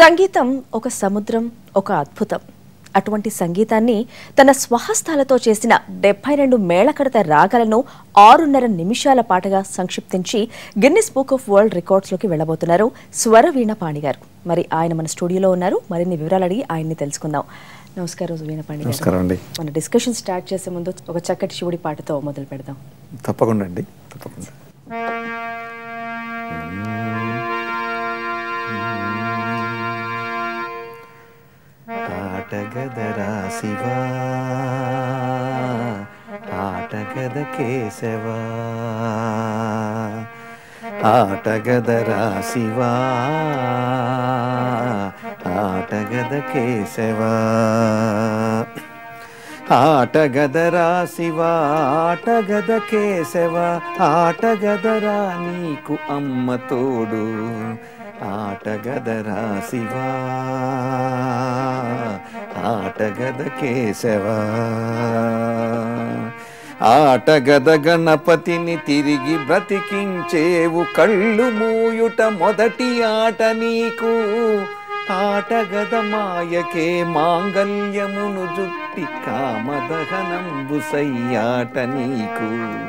సంగీతం ఒక సముద్రం ఒక అద్భుతం అటువంటి సంగీతాన్ని తన స్వహస్తాలతో చేసిన డెబ్బై రెండు మేళకడత రాగాలను ఆరున్నర నిమిషాల పాటగా సంక్షిప్తించి గిన్నిస్ బుక్ ఆఫ్ వరల్డ్ రికార్డ్స్లోకి వెళ్ళబోతున్నారు స్వరవీణ పాణి గారు మరి ఆయన మన స్టూడియోలో ఉన్నారు మరిన్ని వివరాలు అడిగి ఆయన్ని తెలుసుకుందాం నమస్కారం వీణపాణి గారు నమస్కారం అండి మన డిస్కషన్ స్టార్ట్ చేసే ముందు ఒక చక్కటి శివుడి పాటతో మొదలు పెడదాం తప్పకుండా అండి తప్పకుండా ఆటగదరా శివా ఆటగద కేశవా ఆటగదరా శివా ఆటగద కేశవా ఆటగదరా శివ ఆటగద కేశవ ఆటగదరా నీకు అమ్మ తోడు ఆటగదరా శివ ఆటగద కేశవ ఆటగద గణపతిని తిరిగి బ్రతికించేవు కళ్ళు మూయుట మొదటి ఆట నీకు ఆటగద మాయకే మాంగల్యమును జుట్టి కామదహనంబు సయ్యాట నీకు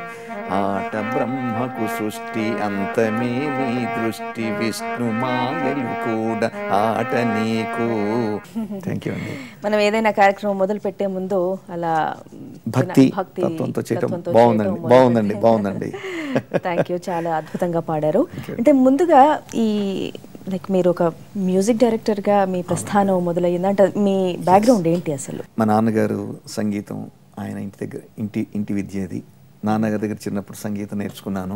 ఆట బ్రహ్మకు సృష్టి అంతమే నీ దృష్టి విష్ణు మాయలు కూడా ఆట నీకు థ్యాంక్ యూ అండి మనం ఏదైనా కార్యక్రమం మొదలు పెట్టే ముందు అలా భక్తి తత్వంతో చేయటం బాగుందండి బాగుందండి బాగుందండి థ్యాంక్ యూ చాలా అద్భుతంగా పాడారు అంటే ముందుగా ఈ లైక్ మీరు ఒక మ్యూజిక్ డైరెక్టర్గా మీ ప్రస్థానం మొదలయ్యింది అంటే మీ బ్యాక్గ్రౌండ్ ఏంటి అసలు మా నాన్నగారు సంగీతం ఆయన ఇంటి దగ్గర ఇంటి ఇంటి విద్య అది నాన్నగారి దగ్గర చిన్నప్పుడు సంగీతం నేర్చుకున్నాను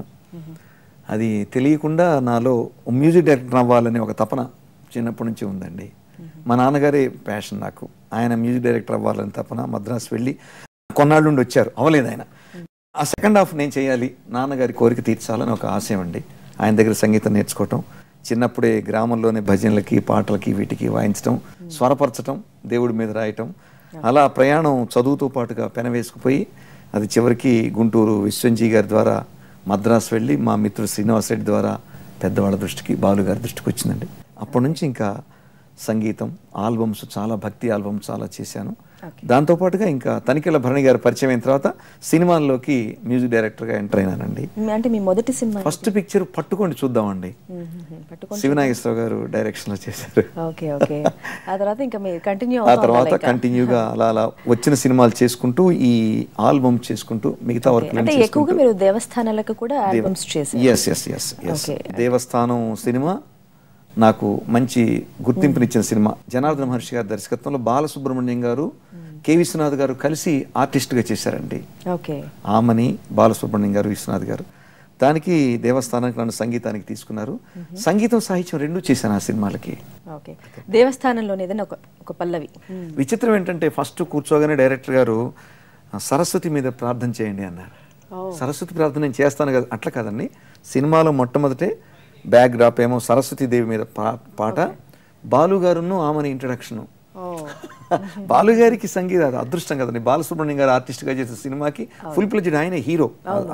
అది తెలియకుండా నాలో మ్యూజిక్ డైరెక్టర్ అవ్వాలనే ఒక తపన చిన్నప్పటి నుంచి ఉందండి మా నాన్నగారే ప్యాషన్ నాకు ఆయన మ్యూజిక్ డైరెక్టర్ అవ్వాలని తపన మద్రాసు వెళ్ళి కొన్నాళ్ళు నుండి వచ్చారు అవ్వలేదు ఆయన ఆ సెకండ్ హాఫ్ నేను చేయాలి నాన్నగారి కోరిక తీర్చాలని ఒక ఆశయం అండి ఆయన దగ్గర సంగీతం నేర్చుకోవటం చిన్నప్పుడే గ్రామంలోనే భజనలకి పాటలకి వీటికి వాయించటం స్వరపరచటం దేవుడి మీద రాయటం అలా ప్రయాణం చదువుతో పాటుగా పెనవేసుకుపోయి అది చివరికి గుంటూరు విశ్వంజీ గారి ద్వారా మద్రాసు వెళ్ళి మా మిత్రుడు శ్రీనివాస్ రెడ్డి ద్వారా పెద్దవాళ్ళ దృష్టికి బాలు గారి దృష్టికి వచ్చిందండి అప్పటి నుంచి ఇంకా సంగీతం ఆల్బమ్స్ చాలా భక్తి ఆల్బమ్స్ చాలా చేశాను దాంతోపాటుగా ఇంకా తనిఖీల భరణి గారు పరిచయం అయిన తర్వాత సినిమాల్లోకి మ్యూజిక్ డైరెక్టర్గా ఎంటర్ అయినానండి మీ- అంటే మీ మొదటి సినిమా ఫస్ట్ పిక్చర్ పట్టుకోండి చూద్దామండి పట్టుకొని శివనాగేశ్వరరావు గారు డైరెక్షన్లో చేశారు ఓకే ఓకే ఆ తర్వాత ఇంకా మీరు కంటిన్యూ ఆ తర్వాత కంటిన్యూగా అలా అలా వచ్చిన సినిమాలు చేసుకుంటూ ఈ ఆల్బమ్ చేసుకుంటూ మిగతా వర్క్ అంటే ఎక్కువగా మీరు దేవస్థానాలకు కూడా ఆల్బమ్స్ చేశారు yes yes yes yes Okay. Devasthanam cinema నాకు మంచి గుర్తింపునిచ్చిన సినిమా జనార్దన మహర్షి గారి దర్శకత్వంలో బాలసుబ్రహ్మణ్యం గారు కె విశ్వనాథ్ గారు కలిసి ఆర్టిస్ట్గా చేశారండి ఓకే ఆమని బాలసుబ్రహ్మణ్యం గారు విశ్వనాథ్ గారు దానికి దేవస్థానానికి నన్ను సంగీతానికి తీసుకున్నారు సంగీతం సాహిత్యం రెండూ చేశాను ఆ సినిమాలకి ఓకే దేవస్థానంలోని ఏదైనా ఒక ఒక పల్లవి విచిత్రం ఏంటంటే ఫస్ట్ కూర్చోగానే డైరెక్టర్ గారు "ఆ, సరస్వతి మీద ప్రార్థన చేయండి అన్నారు సరస్వతి ప్రార్థన నేను చేస్తాను కదా అట్లా కాదండి సినిమాలో మొట్టమొదటే బ్యాక్ డ్రాప్ ఏమో సరస్వతి దేవి మీద పా- పాట బాలు గారును ఆమెని ఇంట్రడక్షన్ ఓ బాలు గారికి సంగీత అది అదృష్టం కదండి బాలసుబ్రహ్మణ్యం గారు ఆర్టిస్ట్గా చేసే సినిమాకి ఫుల్ ప్లెజ్డ్ ఆయన హీరో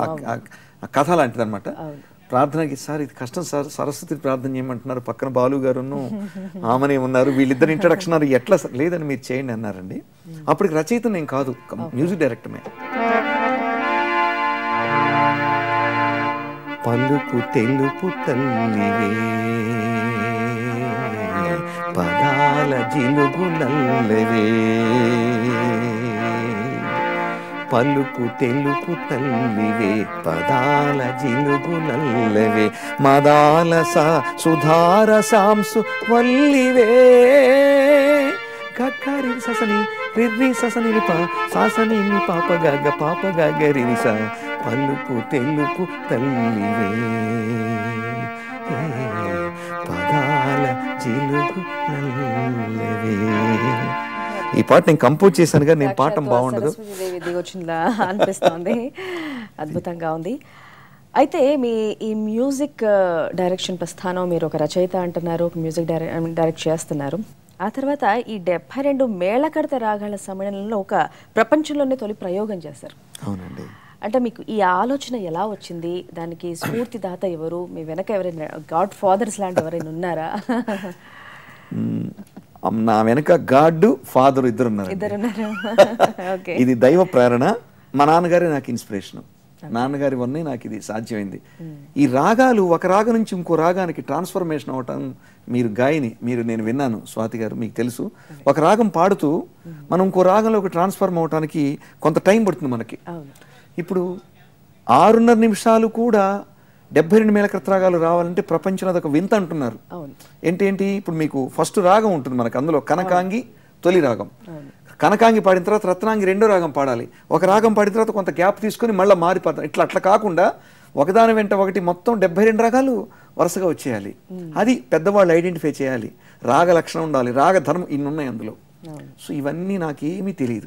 ఆ కథ లాంటిది అనమాట ప్రార్థనకి సార్ ఇది కష్టం సార్ సరస్వతి ప్రార్థన చేయమంటున్నారు పక్కన బాలు గారును ఆమెనే ఉన్నారు వీళ్ళిద్దరు ఇంట్రడక్షన్ అన్నారు ఎట్లా సార్ లేదని మీరు చేయండి అన్నారండి అప్పటికి రచయిత నేను కాదు మ్యూజిక్ డైరెక్టర్మే పలుకు తెలుపు తల్లివే పదాల జిలుగులల్లవే పలుకు తెలుపు తల్లివే పదాల జిలుగులల్లవే మదాల సా సుధార సాంసు వల్లివే కక్కరి ససని రిర్రి ససని నిప సాసని ని పాప గగ పాప గగరి స పలుకు తెలుపు తల్లివే పదాల జిలుగు నల్లవే ఈ పాట నేను కంపోజ్ చేశాను కానీ నేను పాఠం బాగుండదు సరస్వతీదేవి దిగొచ్చిందా అనిపిస్తోంది అద్భుతంగా ఉంది అయితే మీ ఈ మ్యూజిక్ ఆ, డైరెక్షన్ ప్రస్థానం మీరు ఒక రచయిత అంటున్నారు ఒక మ్యూజిక్ డైరె డైరెక్ట్ చేస్తున్నారు ఆ తర్వాత ఈ డెబ్బై రెండు మేళకడత రాగాల సమ్మేళనంలో ఒక ప్రపంచంలోనే తొలి ప్రయోగం చేశారు అవునండి అంటే మీకు ఈ ఆలోచన ఎలా వచ్చింది దానికి స్ఫూర్తిదాత ఎవరు మీ వెనక ఎవరైనా గాడ్ ఫాదర్స్ లాంటి ఎవరైనా ఉన్నారా మ్, నా వెనక గాడ్ ఫాదర్ ఇద్దరు ఉన్నారు ఇద్దరున్నారు ఓకే ఇది దైవ ప్రేరణ మా నాన్నగారే నాకు ఇన్స్పిరేషన్ నాన్నగారి వల్లనే నాకు ఇది సాధ్యమైంది ఈ రాగాలు ఒక రాగం నుంచి ఇంకో రాగానికి ట్రాన్స్ఫర్మేషన్ అవటం మీరు గాయని మీరు నేను విన్నాను స్వాతి గారు మీకు తెలుసు ఒక రాగం పాడుతూ మనం ఇంకో రాగంలోకి ట్రాన్స్ఫర్మ్ అవటానికి కొంత టైం పడుతుంది మనకి అవును ఇప్పుడు ఆరున్నర నిమిషాలు కూడా డెబ్బై రెండు మేళకృత రాగాలు రావాలంటే ప్రపంచంలో అదొక వింత అంటున్నారు అవును ఏంటి ఏంటి ఇప్పుడు మీకు ఫస్ట్ రాగం ఉంటుంది మనకు అందులో కనకాంగి తొలి రాగం కనకాంగి పాడిన తర్వాత రత్నాంగి రెండో రాగం పాడాలి ఒక రాగం పాడిన తర్వాత కొంత గ్యాప్ తీసుకొని మళ్ళీ మారిపోతాం ఇట్లా అట్లా కాకుండా ఒకదాని వెంట ఒకటి మొత్తం డెబ్బై రెండు రాగాలు వరుసగా వచ్చేయాలి అది పెద్దవాళ్ళు ఐడెంటిఫై చేయాలి రాగ లక్షణం ఉండాలి రాగ ధర్మం ఇన్ని ఉన్నాయి అందులో సో ఇవన్నీ నాకేమీ తెలియదు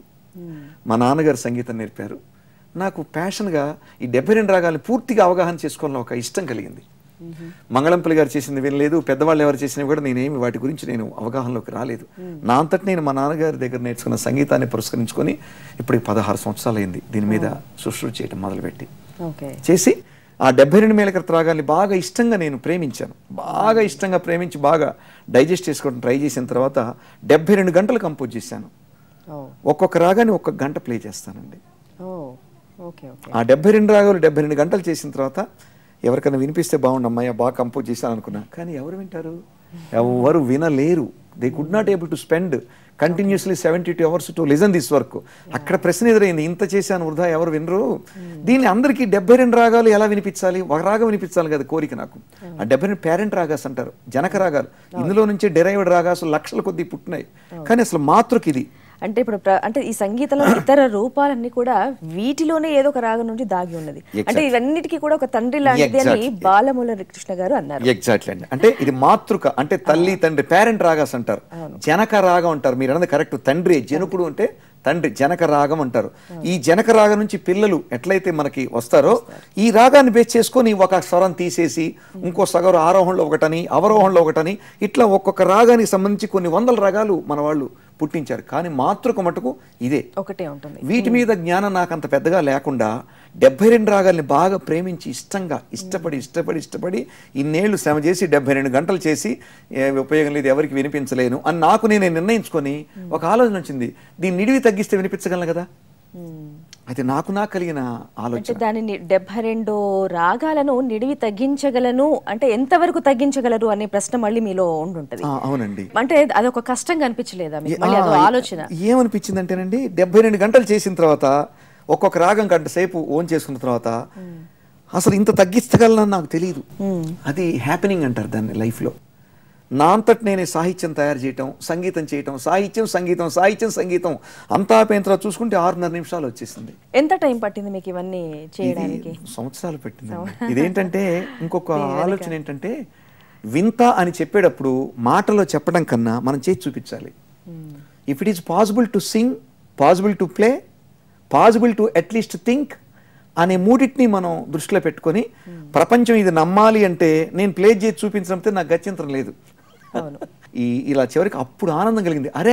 మా నాన్నగారు సంగీతం నేర్పారు నాకు ప్యాషన్గా ఈ డెబ్బై రెండు రాగాలు పూర్తిగా అవగాహన చేసుకోవాలని ఒక ఇష్టం కలిగింది మంగళంపల్లి గారు చేసింది వినలేదు పెద్దవాళ్ళు ఎవరు చేసినవి కూడా నేనేమి వాటి గురించి నేను అవగాహనలోకి రాలేదు నా అంతటి నేను మా నాన్నగారి దగ్గర నేర్చుకున్న సంగీతాన్ని పురస్కరించుకొని ఇప్పుడు పదహారు సంవత్సరాలు అయింది దీని మీద శుశ్రూష చేయడం మొదలుపెట్టి ఓకే చేసి ఆ డెబ్బై రెండు మేలకర్త రాగాల్ని బాగా ఇష్టంగా నేను ప్రేమించాను బాగా ఇష్టంగా ప్రేమించి బాగా డైజెస్ట్ చేసుకోవడం ట్రై చేసిన తర్వాత డెబ్బై రెండు గంటలు కంపోజ్ చేశాను ఓ ఒక్కొక్క రాగాన్ని ఒక్కొక్క గంట ప్లే చేస్తానండి ఓ ఓకే ఓకే ఆ డెబ్బై రెండు రాగాలు డెబ్బై రెండు గంటలు చేసిన తర్వాత ఎవరికైనా వినిపిస్తే బాగుండు అమ్మాయి బాగా కంపోజ్ చేశాను అనుకున్నా కానీ ఎవరు వింటారు ఎవరు వినలేరు they could not able to spend continuously seventy two hours to listen this work అక్కడ ప్రశ్న ఎదురైంది ఇంత చేశాను వృధా ఎవరు వినరు దీన్ని అందరికీ డెబ్బై రెండు రాగాలు ఎలా వినిపించాలి ఒక రాగం వినిపించాలి కదా కోరిక నాకు ఆ డెబ్బై రెండు పేరెంట్ రాగాస్ అంటారు జనక రాగాలు ఇందులో నుంచి డెరైవ్డ్ రాగాస్ లక్షల కొద్దీ పుట్టినాయి కానీ అసలు మాతృకి ఇది అంటే ఇప్పుడు ప్ర- అంటే ఈ సంగీతంలో ఇతర రూపాలన్నీ కూడా వీటిలోనే ఏదో ఒక రాగం నుండి దాగి ఉన్నది అంటే ఇవన్నిటికీ కూడా ఒక తండ్రి లాంటిది అని Exactly. బాలముల కృష్ణ గారు అన్నారు ఎగ్జాక్ట్లీ అండి అంటే ఇది మాతృక అంటే తల్లి తండ్రి పేరెంట్ రాగాస్ అంటారు జనక రాగం అంటారు మీరు అన్నది కరెక్ట్ తండ్రి జనకుడు అంటే తండ్రి జనక రాగం అంటారు ఈ జనక రాగం నుంచి పిల్లలు ఎట్లయితే మనకి వస్తారో ఈ రాగాన్ని బేస్ చేసుకొని ఒక స్వరం తీసేసి ఇంకో సగరు ఆరోహణలో ఒకటని అవరోహణలో ఒకటని ఇట్లా ఒక్కొక్క రాగానికి సంబంధించి కొన్ని వందల రాగాలు మన వాళ్ళు పుట్టించారు కానీ మాతృక మటుకు ఇదే ఒకటే ఉంటుంది వీటి మీద జ్ఞానం నాకు అంత పెద్దగా లేకుండా డెబ్బై రెండు రాగాల్ని బాగా ప్రేమించి ఇష్టంగా ఇష్టపడి ఇష్టపడి ఇష్టపడి ఇన్నేళ్లు శ్రమ చేసి డెబ్బై రెండు గంటలు చేసి ఏ ఉపయోగం లేదు ఎవరికి వినిపించలేను అని నాకు నేను నిర్ణయించుకొని ఒక ఆలోచన వచ్చింది దీన్ని నిడివి తగ్గిస్తే వినిపించగలను కదా అది నాకు నాకు కలిగిన అంటే ఆలోచన దానిని డెబ్బై రెండు రాగాలను నిడివి తగ్గించగలను అంటే ఎంతవరకు తగ్గించగలరు అనే ప్రశ్న మళ్ళీ మీలో ఉండుంటది ఆ, అవునండి అంటే అదొక కష్టంగా అనిపించలేదా మీకు మళ్ళీ అదో ఆ, ఆలోచన ఏమనిపించిందంటేనండి డెబ్బై రెండు గంటలు చేసిన తర్వాత ఒక్కొక్క రాగం గంట సేపు ఓన్ చేసుకున్న తర్వాత అసలు ఇంత తగ్గించగలనని నాకు తెలియదు అది హ్యాపెనింగ్ అంటారు దాన్ని లైఫ్లో నా అంతటి నేనే సాహిత్యం తయారు చేయటం సంగీతం చేయటం సాహిత్యం సంగీతం సాహిత్యం సంగీతం అంతా అయిపోయిన తర్వాత చూసుకుంటే ఆరున్నర నిమిషాలు వచ్చేసింది ఎంత టైం పట్టింది మీకు ఇవన్నీ చేయడానికి ఇది సంవత్సరాలు పెట్టింది ఇదేంటంటే ఇంకొక ఆలోచన ఏంటంటే వింత అని చెప్పేటప్పుడు మాటలో చెప్పడం కన్నా మనం చేసి చూపించాలి if it is possible to sing possible to play possible to at least think అనే మూడింటిని మనం దృష్టిలో పెట్టుకొని ప్రపంచం ఇది నమ్మాలి అంటే నేను ప్లే చేసి చూపించడంతో నాకు గత్యంతరం లేదు అవును ఈ ఇలా చివరికి అప్పుడు ఆనందం కలిగింది అరే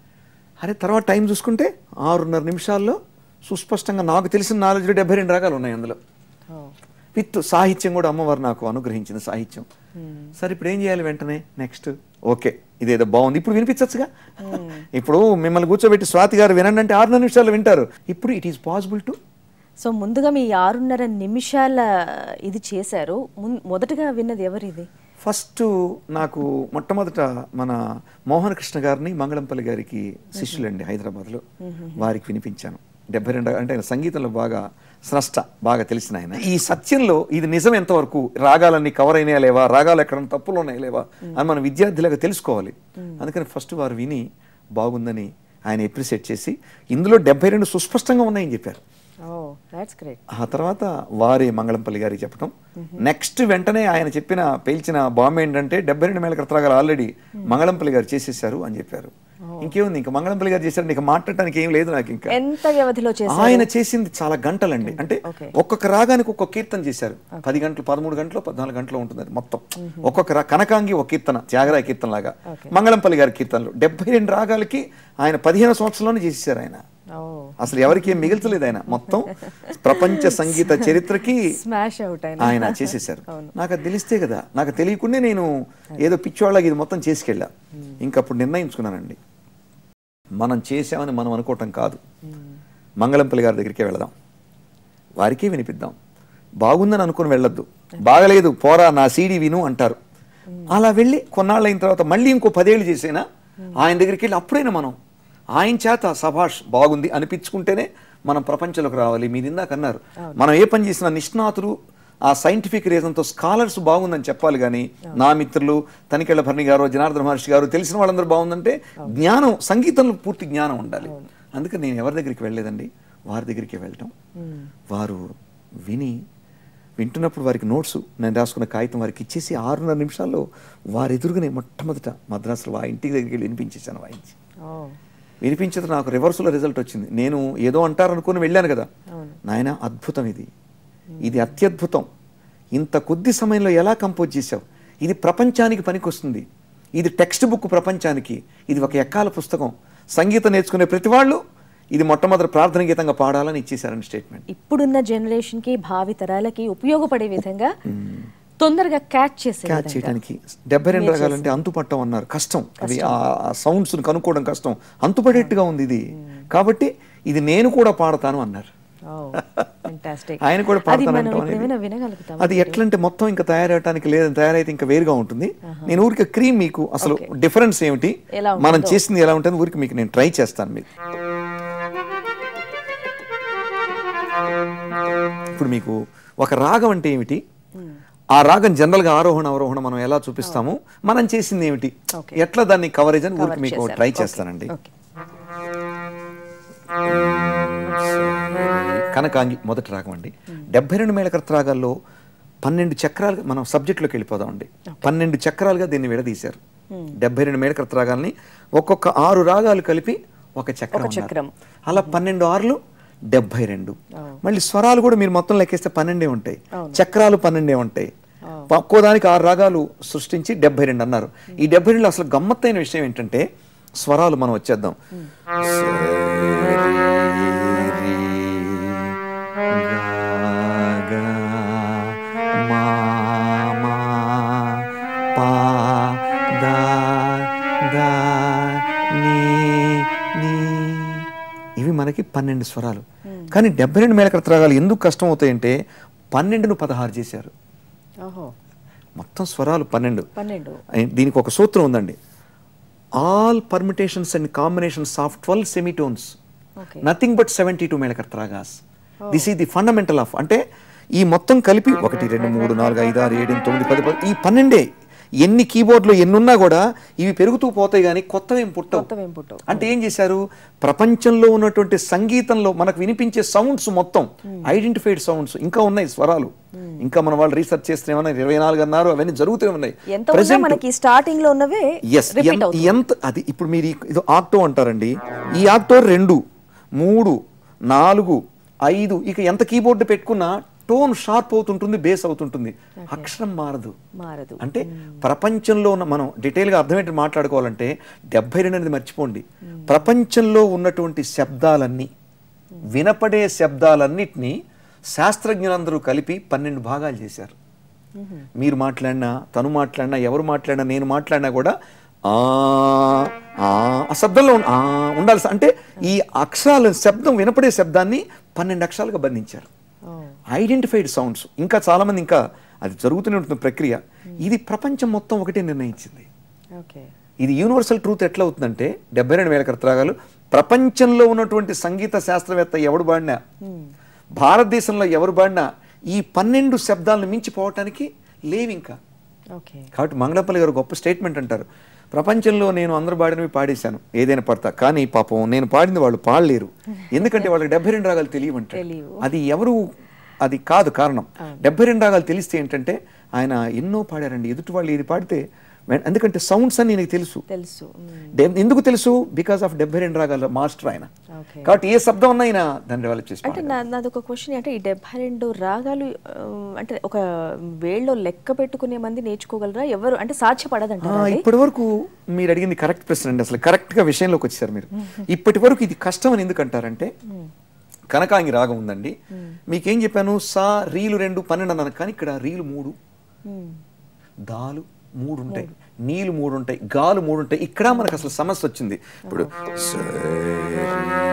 అరే తర్వాత టైం చూసుకుంటే ఆరున్నర నిమిషాల్లో సుస్పష్టంగా నాకు తెలిసిన నాలెడ్జ్లో డెబ్బై రెండు రకాలు ఉన్నాయి అందులో ఓ. విత్ సాహిత్యం కూడా అమ్మవారు నాకు అనుగ్రహించిన సాహిత్యం సరే ఇప్పుడు ఏం చేయాలి వెంటనే నెక్స్ట్ ఓకే ఇదేదో బాగుంది ఇప్పుడు వినిపించచ్చుగా ఇప్పుడు మిమ్మల్ని కూర్చోబెట్టి స్వాతి గారు వినండి అంటే ఆరున్నర నిమిషాలు వింటారు ఇప్పుడు it is possible to so ముందుగా మీ ఆరున్నర నిమిషాల ఇది చేశారు మున్- మొదటగా విన్నది ఎవరు ఇది ఫస్ట్ నాకు మొట్టమొదట మన మోహన్ కృష్ణ గారిని మంగళంపల్లి గారికి శిష్యులండి హైదరాబాద్లో వారికి వినిపించాను డెబ్బై రెండు అంటే ఆయన సంగీతంలో బాగా స్రష్ట బాగా తెలిసిన ఆయన ఈ సత్యంలో ఇది నిజం ఎంతవరకు రాగాలన్నీ కవర్ అయినాయా లేవా రాగాలు ఎక్కడ తప్పులు ఉన్నాయా లేవా అని మన విద్యార్థులుగా తెలుసుకోవాలి అందుకని ఫస్ట్ వారు విని బాగుందని ఆయన ఎప్రిషియేట్ చేసి ఇందులో డెబ్బై రెండు సుస్పష్టంగా ఉన్నాయని చెప్పారు ఓ దాట్స్ గ్రేట్ ఆ తర్వాత వారి మంగళంపల్లి గారికి చెప్పడం నెక్స్ట్ వెంటనే ఆయన చెప్పిన పేల్చిన బాంబు ఏంటంటే డెబ్బై రెండు మేల కర్తరాగాలు ఆల్రెడీ మంగళంపల్లి గారు చేసేసారు అని చెప్పారు ఇంకేముంది ఇంకా మంగళంపల్లి గారు చేశారు ఇంకా మాట్లాడటానికి ఏం లేదు నాకు ఇంకా ఎంత వ్యవధిలో చేశారు ఆయన చేసింది చాలా గంటలండి అంటే Okay. ఒక్కొక్క రాగానికి ఒక్కొక్క కీర్తన చేశారు పది గంటలు పదమూడు గంటలు పద్నాలుగు గంటలు ఉంటుంది అది మొత్తం ఒక్కొక్క రా కనకాంగి ఒక కీర్తన త్యాగరాయ కీర్తన లాగా మంగళంపల్లి గారి కీర్తనలు డెబ్బై రెండు రాగాలకి ఆయన పదిహేను సంవత్సరంలోనే చేసేసారు ఆయన ఓ అసలు ఎవరికి ఏం మిగిల్చలేదు ఆయన మొత్తం ప్రపంచ సంగీత చరిత్రకి స్మాష్ అవుట్ ఆయన ఆయన చేసేసారు నాకు అది తెలిస్తే కదా నాకు తెలియకుండానే నేను ఏదో పిచ్చివాళ్ళకి ఇది మొత్తం చేసుకెళ్ళా ఇంకప్పుడు నిర్ణయించుకున్నానండి మనం చేసామని మనం అనుకోవటం కాదు మంగళంపల్లి గారి దగ్గరికే వెళదాం వారికే వినిపిద్దాం బాగుందని అనుకుని వెళ్ళొద్దు బాగలేదు పోరా నా సీడీ విను అంటారు అలా వెళ్ళి కొన్నాళ్ళు అయిన తర్వాత మళ్ళీ ఇంకో పదేళ్ళు చేసేనా ఆయన దగ్గరికి వెళ్ళి అప్పుడైనా మనం ఆయన చేత సభాష్ బాగుంది అనిపించుకుంటేనే మనం ప్రపంచంలోకి రావాలి మీరు ఇందాక అన్నారు మనం ఏ పని చేసినా నిష్ణాతులు ఆ సైంటిఫిక్ రీజన్తో స్కాలర్స్ బాగుందని చెప్పాలి కానీ నా మిత్రులు తనికెళ్ళ భరణి గారు జనార్దన మహర్షి గారు తెలిసిన వాళ్ళందరూ బాగుందంటే జ్ఞానం సంగీతంలో పూర్తి జ్ఞానం ఉండాలి అందుకని నేను ఎవరి దగ్గరికి వెళ్ళలేదండి వారి దగ్గరికి వెళ్ళటం వారు విని వింటున్నప్పుడు వారికి నోట్స్ నేను రాసుకున్న కాగితం వారికి ఇచ్చేసి ఆరున్నర నిమిషాల్లో వారి ఎదురుగానే మొట్టమొదట మద్రాసులో ఆ ఇంటికి దగ్గరికి వెళ్ళి వినిపించేశాను వాయించి ఓ వినిపించదు నాకు రివర్స్లో రిజల్ట్ వచ్చింది నేను ఏదో అంటారనుకుని వెళ్ళాను కదా నాయన అద్భుతం ఇది ఇది అత్యద్భుతం ఇంత కొద్ది సమయంలో ఎలా కంపోజ్ చేశావు ఇది ప్రపంచానికి పనికొస్తుంది ఇది టెక్స్ట్ బుక్ ప్రపంచానికి ఇది ఒక ఎక్కాల పుస్తకం సంగీతం నేర్చుకునే ప్రతి వాళ్ళు ఇది మొట్టమొదటి ప్రార్థన గీతంగా పాడాలని ఇచ్చేశారని స్టేట్మెంట్ ఇప్పుడున్న జనరేషన్ కి భావి తరాలకి ఉపయోగపడే విధంగా తొందరగా క్యాచ్ చేసే క్యాచ్ విధంగా. చేయడానికి డెబ్బై రెండు రకాలంటే అంతుపట్టం అన్నారు కష్టం అవి ఆ సౌండ్స్ కనుక్కోవడం కష్టం అంతుపడేట్టుగా ఉంది ఇది కాబట్టి ఇది నేను కూడా పాడతాను అన్నారు ఓ fantastic. ఆయన కూడా అది మనం పాడతానంటాం ఇప్పుడు ఏమైనా అనేది. వినగలుగుతాం అది ఎట్లంటే మొత్తం ఇంకా తయారవడానికి లేదని తయారైతే ఇంకా వేరుగా ఉంటుంది నేను ఊరికి క్రీమ్ మీకు అసలు Okay. డిఫరెన్స్ ఏమిటి ఎలా మనం ఉంటుందో. చేసింది ఎలా ఉంటుంది ఊరికి మీకు నేను ట్రై చేస్తాను మీకు ఇప్పుడు మీకు ఒక రాగం అంటే ఏమిటి ఆ రాగం జనరల్ గా ఆరోహణ అవరోహణ మనం ఎలా చూపిస్తాము మనం చేసింది ఏమిటి Okay. ఎట్లా దాన్ని కవరేజ్ అని ఊరికి Cover మీకు చేశారు. Try Okay. చేస్తానండి Okay. కనకాంగి మొదటి రాగం అండి డెబ్బై రెండు మేళకర్త రాగాల్లో పన్నెండు చక్రాలు మనం సబ్జెక్టులోకి వెళ్ళిపోదామండి పన్నెండు చక్రాలుగా దీన్ని విడదీశారు డెబ్బై రెండు మేళకర్త రాగాల్ని ఒక్కొక్క ఆరు రాగాలు కలిపి ఒక చక్రం ఒక అన్నారు. చక్రం. అలా పన్నెండు ఆరులు డెబ్బై రెండు మళ్ళీ స్వరాలు కూడా మీరు మొత్తం లెక్కేస్తే పన్నెండే ఉంటాయి చక్రాలు పన్నెండే ఉంటాయి ఒక్కో దానికి ఆరు రాగాలు సృష్టించి డెబ్బై రెండు అన్నారు ఈ డెబ్బై రెండు అసలు గమ్మత్తైన విషయం ఏంటంటే స్వరాలు మనం వచ్చేద్దాం ఇవి మనకి పన్నెండు స్వరాలు కానీ డెబ్బై రెండు మేళకర్త రాగాలు ఎందుకు కష్టం అవుతాయంటే పన్నెండును పదహారు చేశారు ఓహో మొత్తం స్వరాలు పన్నెండు పన్నెండు అయి- దీనికి ఒక సూత్రం ఉందండి all permutations and combinations of twelve semitones okay nothing but seventy two melakarta ragas this ఈ ది ఫండమెంటల్ ఆఫ్ అంటే ఈ మొత్తం కలిపి ఒకటి రెండు మూడు నాలుగు ఐదు ఆరు ఏడు ఎనిమిది, తొమ్మిది పది పది ఈ పన్నెండే ఎన్ని కీబోర్డ్లు ఎన్ని ఉన్నా కూడా ఇవి పెరుగుతూ పోతాయి కానీ కొత్తవి ఏం పుట్టవు కొత్తవేం పుట్టవు. అంటే ఏం చేశారు ప్రపంచంలో ఉన్నటువంటి సంగీతంలో మనకు వినిపించే సౌండ్స్ మొత్తం ఐడెంటిఫైడ్ సౌండ్స్ ఇంకా ఉన్నాయి స్వరాలు ఇంకా మన వాళ్ళు రీసెర్చ్ చేస్తే ఏమన్నా ఇరవై నాలుగు అన్నారు అవన్నీ జరుగుతూనే ఉన్నాయి ఎంత ఉన్నా Present- మనకి స్టార్టింగ్ లో ఉన్నవే ఎస్ రిపీట్ అవుతుంది ఎంత అది ఇప్పుడు మీరు ఈ- ఇది ఆక్టో అంటారండి ఈ ఆక్టో రెండు మూడు నాలుగు ఐదు ఇక ఎంత కీబోర్డ్ పెట్టుకున్నా టోన్ షార్ప్ అవుతుంటుంది బేస్ అవుతుంటుంది అక్షరం మారదు మారదు అంటే ప్రపంచంలో ఉన్న మనం డీటెయిల్గా అర్థమేంటి మాట్లాడుకోవాలంటే డెబ్బై రెండు అనేది మర్చిపోండి ప్రపంచంలో ఉన్నటువంటి శబ్దాలన్నీ వినపడే శబ్దాలన్నిటినీ శాస్త్రజ్ఞులందరూ కలిపి పన్నెండు భాగాలు చేశారు మీరు మాట్లాడినా తను మాట్లాడినా ఎవరు మాట్లాడినా నేను మాట్లాడినా కూడా ఆ ఆ ఆ శబ్దంలో ఉన్న- ఆ ఉండాల్సి అంటే ఈ అక్షరాల శబ్దం వినపడే శబ్దాన్ని పన్నెండు అక్షరాలుగా బంధించారు ఓ ఐడెంటిఫైడ్ సౌండ్స్ ఇంకా చాలామంది ఇంకా అది జరుగుతూనే ఉంటుంది ప్రక్రియ ఇది ప్రపంచం మొత్తం ఒకటే నిర్ణయించింది ఓకే ఇది యూనివర్సల్ ట్రూత్ ఎట్లా అవుతుందంటే డెబ్బై రెండు వేల కర్తరాగాలు ప్రపంచంలో ఉన్నటువంటి సంగీత శాస్త్రవేత్త ఎవడు పాడినా భారతదేశంలో ఎవరు పాడినా ఈ పన్నెండు శబ్దాలను మించిపోవటానికి లేవు ఇంకా ఓకే కాబట్టి మంగళపల్లి గారు గొప్ప స్టేట్మెంట్ అంటారు ప్రపంచంలో నేను అందరు పాడినవి పాడేశాను ఏదైనా పడతా కానీ పాపం నేను పాడింది వాళ్ళు పాడలేరు ఎందుకంటే వాళ్ళకి డెబ్బై రెండు రాగాలు తెలియవంటారు తెలియవు. అది ఎవరు అది కాదు కారణం డెబ్బై రెండు రాగాలు తెలిస్తే ఏంటంటే ఆయన ఎన్నో పాడారండి ఎదుటి వాళ్ళు ఇది పాడితే వెన్- ఎందుకంటే సౌండ్స్ అని నీకు తెలుసు తెలుసు మ్మ్. డెబ్- ఎందుకు తెలుసు బికాస్ ఆఫ్ డెబ్బై రెండు రాగాల మాస్టర్ ఆయన ఓకే కాబట్టి ఏ శబ్దం ఉన్నా ఆయన దాన్ని డెవలప్ చేసి అంటే నా నాది ఒక క్వశ్చన్ అంటే ఈ డెబ్బై రెండు రాగాలు ఆ, అంటే ఒక వేళ్ళలో లెక్క పెట్టుకునే మంది నేర్చుకోగలరా ఎవరు అంటే సాధ్యపడదంటారా అది? ఇప్పటి వరకు మీరు అడిగింది కరెక్ట్ ప్రశ్న అండి అసలు కరెక్ట్ గా విషయంలోకి వచ్చారు మీరు ఇప్పటి వరకు ఇది కష్టం అని ఎందుకు అంటారంటే కనకాంగి రాగం ఉందండి మీకేం చెప్పాను సా రీలు రెండు పన్నెండు అన్నాను కానీ ఇక్కడ రీలు మూడు మ్మ్. దాలు మూడు ఉంటాయి నీళ్ళు మూడు ఉంటాయి గాలు మూడు ఉంటాయి ఇక్కడ మనకు అసలు సమస్య వచ్చింది ఇప్పుడు స, రీ,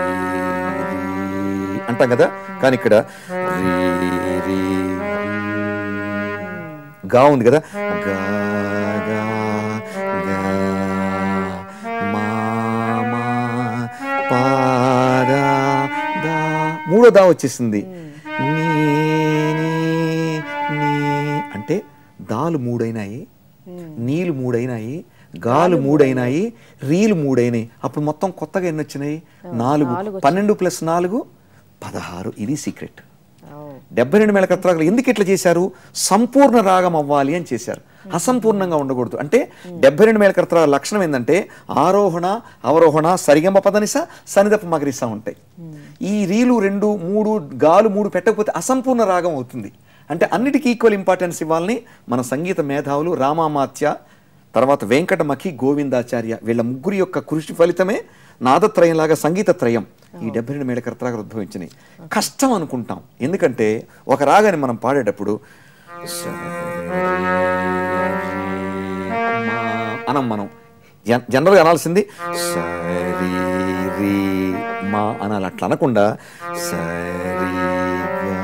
రీ అంటాం కదా కానీ ఇక్కడ రీ, రీ, గా ఉంది కదా గా గా గా మా మా పా దా దా మూడో దా వచ్చేసింది నీ నీ నీ అంటే దాలు మూడైనాయి నీళ్ళు మూడైనాయి గాలు మూడైనాయి రీలు మూడైనాయి అప్పుడు మొత్తం కొత్తగా ఎన్ని వచ్చినాయి నాలుగు పన్నెండు ప్లస్ నాలుగు పదహారు ఇది సీక్రెట్ ఓ. డెబ్బై రెండు మేళ కత్రాగలు ఎందుకు ఇట్లా చేశారు సంపూర్ణ రాగం అవ్వాలి అని చేశారు అసంపూర్ణంగా ఉండకూడదు అంటే డెబ్బై రెండు మేళ కత్రాల లక్షణం ఏంటంటే ఆరోహణ అవరోహణ సరిగంబ పదనిస సనిదప మగరిస ఉంటాయి ఈ రీలు రెండు మూడు గాలు మూడు పెట్టకపోతే అసంపూర్ణ రాగం అవుతుంది అంటే అన్నిటికీ ఈక్వల్ ఇంపార్టెన్స్ ఇవ్వాలని మన సంగీత మేధావులు రామామాత్య తర్వాత వెంకటమఖి గోవిందాచార్య వీళ్ళ ముగ్గురి యొక్క కృషి ఫలితమే నాదత్రయంలాగా సంగీత త్రయం ఈ డెబ్బై రెండు మేళకర్తలాగా ఉద్భవించినాయి కష్టం అనుకుంటాం ఎందుకంటే ఒక రాగాన్ని మనం పాడేటప్పుడు స, రీ, మా అనం మనం జన్- జనరల్గా అనాల్సింది సరి రీ మా అనాలి అట్లా అనకుండా సరి గా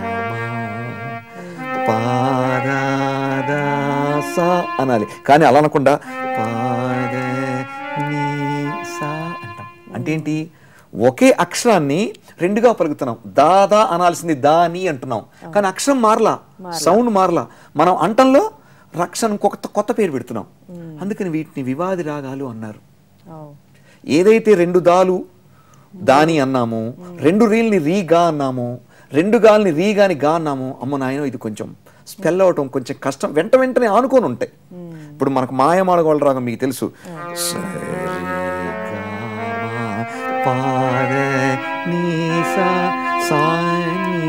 మా పాద సా అనాలి కానీ అలా అనకుండా పాద నీ సా అంటాం అంటే ఏంటి ఒకే అక్షరాన్ని రెండుగా పలుకుతున్నాం దాదా అనాల్సింది దాని అంటున్నాం కానీ అక్షరం మారలా సౌండ్ మారలా మనం అంటంలో రక్షణ కొత్త కొత్త పేరు పెడుతున్నాం అందుకని వీటిని వివాది రాగాలు అన్నారు ఓ. ఏదైతే రెండు దాలు దాని అన్నామో రెండు రీల్ని రీగా అన్నామో రెండు గాల్ని రీగాని గా అన్నామో అమ్మ నాయన ఇది కొంచెం స్పెల్ అవటం కొంచెం కష్టం వెంట వెంటనే ఆనుకొని ఉంటాయి ఇప్పుడు మనకు మాయమాడగోళ్ళ రాగం మీకు తెలుసు స, రీ, గా, మా, పా, రే, నీ, సా, సా, నీ.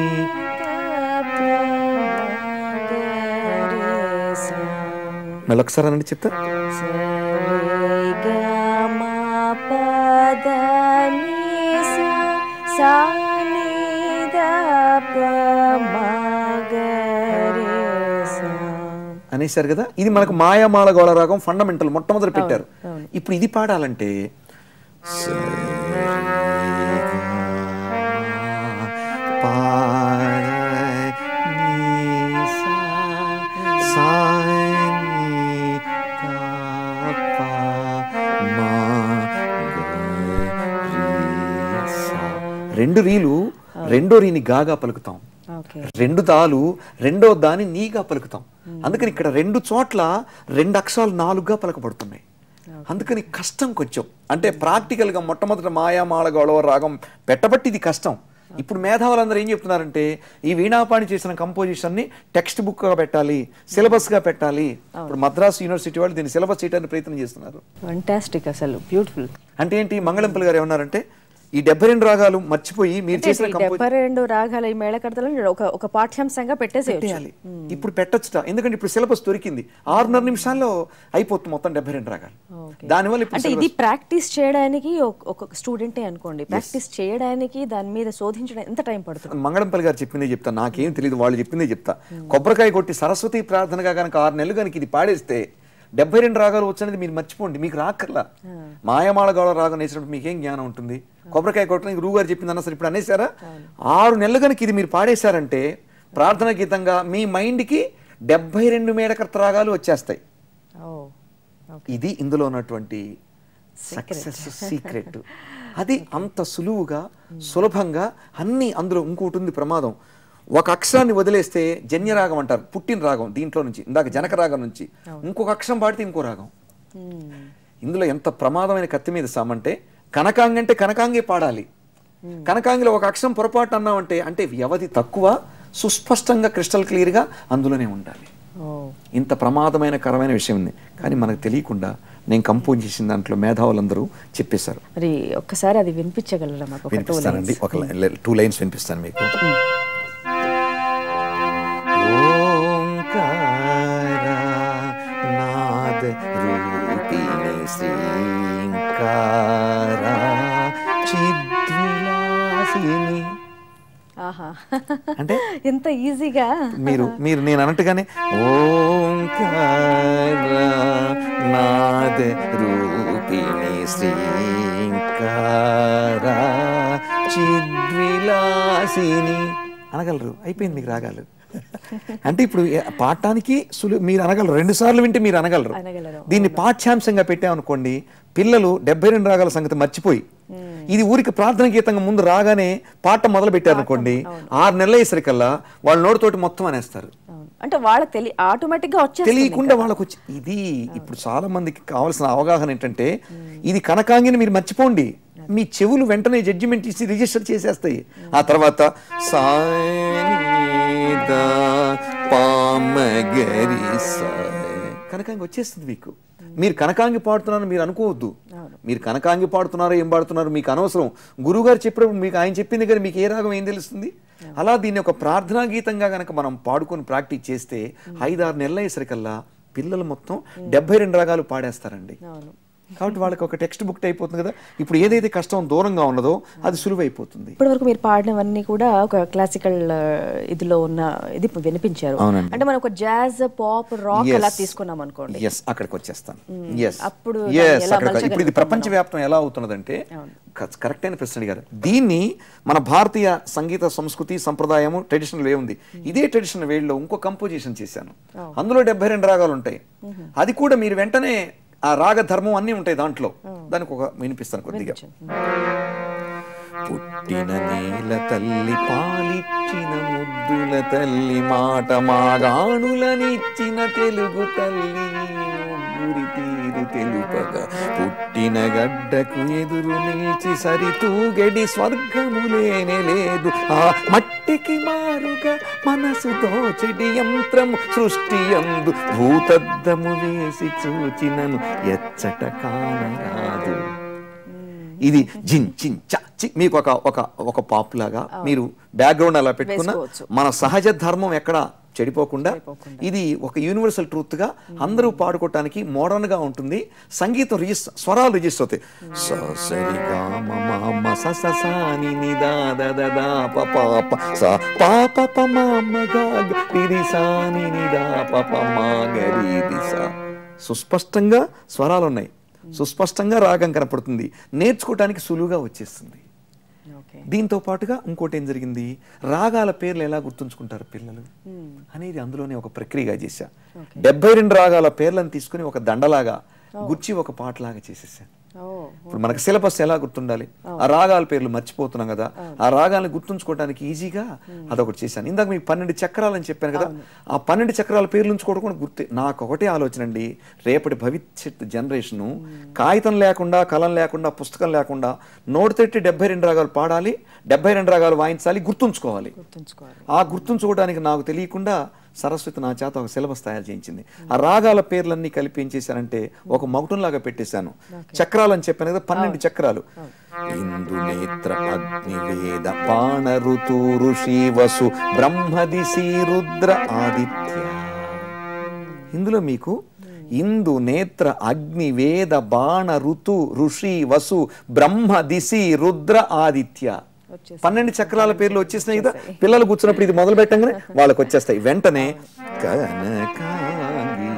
మళ్ళీ ఒకసారి అనండి చెప్తా అనేసారు కదా ఇది మనకు మాయామాల గోళ రాగం ఫండమెంటల్ మొట్టమొదటి పెట్టారు ఇప్పుడు ఇది పాడాలంటే స, రీ, గా, పా, రే, నీ, సా, సా, నీ, గా, పా, మా, గా, రీ, సా. రెండు రీలు రెండో రీని గాగా పలుకుతాం ఓకే రెండు దాలు రెండో దాని నీగా పలుకుతాం అందుకని ఇక్కడ రెండు చోట్ల రెండు అక్షరాలు నాలుగుగా పలకబడుతున్నాయి అందుకని కష్టం కొంచెం అంటే ప్రాక్టికల్గా మొట్టమొదట మాయామాల గొడవ రాగం పెట్టబట్టి ఇది కష్టం ఇప్పుడు మేధావులందరూ ఏం చెప్తున్నారంటే ఈ వీణాపాణి చేసిన కంపోజిషన్ని టెక్స్ట్ బుక్గా పెట్టాలి సిలబస్గా పెట్టాలి ఇప్పుడు మద్రాస్ యూనివర్సిటీ వాళ్ళు దీన్ని సిలబస్ చేయడానికి ప్రయత్నం చేస్తున్నారు ఫంటాస్టిక్ అసలు బ్యూటిఫుల్ అంటే ఏంటి మంగళంపల్లి గారు ఏమన్నారంటే ఈ డెబ్బై రెండు రాగాలు మర్చిపోయి మీరు చేసిన కంపోజిషన్ డెబ్బై రెండు రాగాల ఈ మేళకర్తలను ఒక ఒక పాఠ్యాంశంగా పెట్టేసేయచ్చు పెట్టేయాలి ఇప్పుడు పెట్టొచ్చుట ఎందుకంటే ఇప్పుడు సిలబస్ దొరికింది ఆరున్నర నిమిషాల్లో అయిపోతుంది మొత్తం డెబ్బై రెండు రాగాలు దానివల్ల ఇప్పుడు అంటే ఇది ప్రాక్టీస్ చేయడానికి ఒక- ఒక స్టూడెంటే అనుకోండి ప్రాక్టీస్ చేయడానికి దాని మీద శోధించడం ఎంత టైం పడుతుంది మంగళంపల్లి గారు చెప్పిందే చెప్తా నాకేం తెలియదు వాళ్ళు చెప్పిందే చెప్తా కొబ్బరికాయ కొట్టి సరస్వతి ప్రార్థనగా కనుక ఆరు నెలలు కనుక ఇది పాడేస్తే డెబ్బై రెండు రాగాలు వచ్చనేది మీరు మర్చిపోండి మీకు రాకర్లా మాయమాల గౌడ రాగం నేసినప్పుడు మీకేం జ్ఞానం ఉంటుంది కొబ్బరికాయ కొట్టడానికి గురువు గారు చెప్పింది అన్న సరే ఇప్పుడు అనేసారా ఆరు నెలలు కనుక ఇది మీరు పాడేశారంటే ప్రార్థన గీతంగా మీ మైండ్కి డెబ్బై రెండు మేడకర్త రాగాలు వచ్చేస్తాయి ఓ ఇది ఇందులో ఉన్నటువంటి సక్సెస్ సీక్రెట్ అది అంత సులువుగా సులభంగా అన్ని అందులో ఇంకోటి ఉంది ప్రమాదం ఒక అక్షరాన్ని వదిలేస్తే జన్యరాగం అంటారు పుట్టిన రాగం దీంట్లో నుంచి ఇందాక జనక రాగం నుంచి ఇంకొక అక్షరం పాడితే ఇంకో రాగం ఇందులో ఎంత ప్రమాదమైన కత్తి మీద సామంటే కనకాంగి అంటే కనకాంగే పాడాలి కనకాంగిలో ఒక అక్షరం పొరపాటు అన్నామంటే అంటే వ్యవధి తక్కువ సుస్పష్టంగా క్రిస్టల్ క్లియర్గా అందులోనే ఉండాలి ఓ ఇంత ప్రమాదమైన కరమైన విషయం ఉంది కానీ మనకు తెలియకుండా నేను కంపోజ్ చేసిన దాంట్లో మేధావులందరూ చెప్పేశారు మరి ఒక్కసారి అది వినిపించగలరా మాకు ఒక two వినిపిస్తానండి lines? ఒక టూ లైన్స్ వినిపిస్తాను మీకు ఓంకార నాద రూపిణి శ్రీంకార చిద్విలాసిని ఆహా అంటే ఎంత ఈజీగా మీరు మీరు నేను అన్నట్టుగానే ఓంకార నాద రూపిణి శ్రీంకార చిద్విలాసిని అనగలరు అయిపోయింది మీకు రాగాలు అంటే ఇప్పుడు ఏ- పాడటానికి సులు మీరు అనగలరు రెండు సార్లు వింటే మీరు అనగలరు అనగలరు. దీన్ని పాఠ్యాంశంగా పెట్టామనుకోండి పిల్లలు డెబ్బై రెండు రాగాల సంగతి మర్చిపోయి ఇది ఊరికి ప్రార్థన గీతంగా ముందు రాగానే పాట మొదలు పెట్టారనుకోండి ఆరు నెలలు అయ్యేసరికల్లా వాళ్ళ నోటితోటి మొత్తం అనేస్తారు అవును. అంటే వాళ్ళకి తెలి ఆటోమేటిక్ గా వచ్చేస్తుంది తెలియకుండా వాళ్ళకు వచ్చి ఇది ఇప్పుడు చాలా మందికి కావాల్సిన అవగాహన ఏంటంటే ఇది కనకాంగిని మీరు మర్చిపోండి మీ చెవులు వెంటనే జడ్జిమెంట్ ఇచ్చి రిజిస్టర్ చేసేస్తాయి ఆ తర్వాత సాయిదా పామగరి సాయ్. కనకాంగి వచ్చేస్తుంది మీకు మీరు కనకాంగి పాడుతున్నారని మీరు అనుకోవద్దు మీరు కనకాంగి పాడుతున్నారో ఏం పాడుతున్నారో మీకు అనవసరం గురువుగారు చెప్పినప్పుడు మీకు ఆయన చెప్పింది కానీ మీకు ఏ రాగం ఏం తెలుస్తుంది అలా దీన్ని ఒక ప్రార్థనా గీతంగా గనక మనం పాడుకొని ప్రాక్టీస్ చేస్తే ఐదారు నెలల అయ్యేసరికల్లా పిల్లలు మొత్తం డెబ్బై రెండు రాగాలు పాడేస్తారండి అవును కాబట్టి వాళ్ళకి ఒక టెక్స్ట్ బుక్ అయిపోతుంది కదా ఇప్పుడు ఏదైతే కష్టం దూరంగా ఉన్నదో అది సులువైపోతుంది ఇప్పటి వరకు మీరు పాడినవన్నీ కూడా ఒక క్లాసికల్ ఇదిలో ఉన్న ఇది వినిపించారు అవునండి. అంటే మనం ఒక జాజ్ పాప్ రాక్ Yes. అలా తీసుకున్నాం అనుకోండి ఎస్ అక్కడికి వచ్చేస్తాను ఎస్ అప్పుడు ఎస్ దాన్ని ఎలా అక్కడ ఇప్పుడు ఇది మలచగలుగుతాం ప్రపంచవ్యాప్తం ఎలా అవుతున్నదంటే కరెక్ట్ అయిన ప్రశ్న అడిగారు దీన్ని మన భారతీయ సంగీత సంస్కృతి సంప్రదాయము ట్రెడిషనల్ వే ఉంది ఇదే ట్రెడిషనల్ వేలో ఇంకో కంపోజిషన్ చేశాను అందులో డెబ్బై రెండు రాగాలు ఉంటాయి అది కూడా మీరు వెంటనే ఆ రాగ ధర్మం అన్నీ ఉంటాయి దాంట్లో దానికి ఒక వినిపిస్తాను కొద్దిగా పుట్టిన నేల తల్లి పాలిచ్చిన ముద్దుల తల్లి మాట మాగాణులనిచ్చిన తెలుగు తల్లి ముగ్గురి తీరు తెలుపగా పుట్టిన గడ్డకు ఎదురు నిలిచి సరితూగడి స్వర్గములేనే లేదు ఆ మట్టికి మారుగా మనసు దోచెడి యంత్రము సృష్టి యందు భూతద్దము వేసి చూచినను ఎచ్చట కానరాదు ఇది జిన్ చిన్ చ చి మీకు ఒక ఒక ఒక పాప్ లాగా మీరు బ్యాక్గ్రౌండ్ అలా పెట్టుకున్న వేసుకోవచ్చు. మన సహజ ధర్మం ఎక్కడ చెడిపోకుండా ఇది ఒక యూనివర్సల్ ట్రూత్ గా అందరూ పాడుకోవటానికి మోడర్న్ గా ఉంటుంది సంగీతం రిజిస్టర్ స్వరాలు రిజిస్టర్ అవుతాయి స సరి గా మ మ మ స స స ని ని దా ద ద ద ప ప ప స ప ప ప మ మ గ గ రి రి స ని ని దా ప ప మ గ రి రి స సుస్పష్టంగా స్వరాలు ఉన్నాయి సుస్పష్టంగా రాగం కనపడుతుంది నేర్చుకోవటానికి సులువుగా వచ్చేస్తుంది ఓకే దీంతో పాటుగా ఇంకోటి ఏం జరిగింది రాగాల పేర్లు ఎలా గుర్తుంచుకుంటారు పిల్లలు అనేది అందులోనే ఒక ప్రక్రియగా చేశా డెబ్బై రెండు రాగాల పేర్లను తీసుకుని ఒక దండలాగా గుర్చి ఒక పాటలాగా చేసేసాను ఓ ఇప్పుడు మనకు సిలబస్ ఎలా గుర్తుండాలి ఆ రాగాల పేర్లు మర్చిపోతున్నాం కదా ఆ రాగాలను గుర్తుంచుకోవడానికి ఈజీగా అదొకటి చేశాను ఇందాక మీకు పన్నెండు చక్రాలు అని చెప్పాను కదా ఆ పన్నెండు చక్రాల పేర్లు ఉంచుకోవడం కూడా గుర్తే నాకు ఒకటే ఆలోచన అండి రేపటి భవిష్యత్ జనరేషను కాగితం లేకుండా కలం లేకుండా పుస్తకం లేకుండా నోటి తట్టి డెబ్బై రెండు రాగాలు పాడాలి డెబ్బై రెండు రాగాలు వాయించాలి గుర్తుంచుకోవాలి గుర్తుంచుకోవాలి ఆ గుర్తుంచుకోవడానికి నాకు తెలియకుండా సరస్వతి నా చేత ఒక సిలబస్ తయారు చేయించింది ఆ రాగాల పేర్లన్నీ కలిపి ఏం చేశానంటే ఒక మగుటంలాగా పెట్టేశాను చక్రాలు అని చెప్పాను కదా పన్నెండు చక్రాలు ఇందు నేత్ర అగ్ని వేద బాణ ఋతు ఋషి వసు బ్రహ్మదిశి రుద్ర ఆదిత్య ఇందులో మీకు ఇందు నేత్ర అగ్ని వేద బాణ ఋతు ఋషి వసు బ్రహ్మ దిశి రుద్ర ఆదిత్య వచ్చేసాయి. పన్నెండు చక్రాల పేర్లు వచ్చేసినాయి కదా పిల్లలు కూర్చున్నప్పుడు ఇది మొదలు పెట్టంగానే వాళ్ళకి వచ్చేస్తాయి వెంటనే కనకాంగి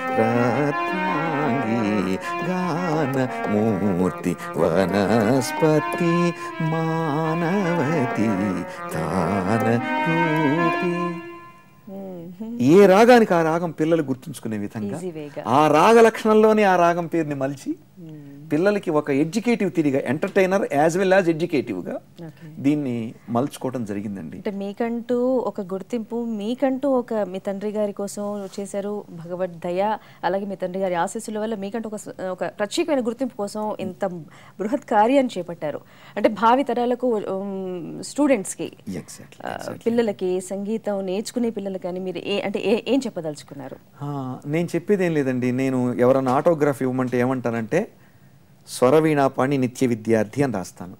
రత్నాంగి గాన మూర్తి వనస్పతి మానవతి తాన రూపి ఏ రాగానికి ఆ రాగం పిల్లలు గుర్తుంచుకునే విధంగా Easy way గా. ఆ రాగ లక్షణంలోనే ఆ రాగం పేరుని మలిచి పిల్లలకి ఒక ఎడ్యుకేటివ్ తిరిగా ఎంటర్టైనర్ యాజ్ వెల్ యాజ్ ఎడ్యుకేటివ్గా Okay. దీన్ని మలుచుకోవడం జరిగిందండి అంటే మీకంటూ ఒక గుర్తింపు మీకంటూ ఒక మీ తండ్రి గారి కోసం చేశారు భగవద్ దయ అలాగే మీ తండ్రి గారి ఆశీస్సుల వల్ల మీకంటూ ఒక స- ఒక ప్రత్యేకమైన గుర్తింపు కోసం ఇంత బృహత్ కార్యాన్ని చేపట్టారు అంటే భావి తరాలకు స్టూడెంట్స్ కి ఎగ్జాక్ట్లీ ఆ, పిల్లలకి సంగీతం నేర్చుకునే పిల్లలకి కానీ మీరు ఏ అంటే ఏ- ఏం చెప్పదలుచుకున్నారు ఆ, నేను చెప్పేది ఏం లేదండి నేను ఎవరైనా ఆటోగ్రాఫ్ ఇవ్వమంటే ఏమంటానంటే స్వరవీణాపాణి నిత్య విద్యార్థి అని రాస్తాను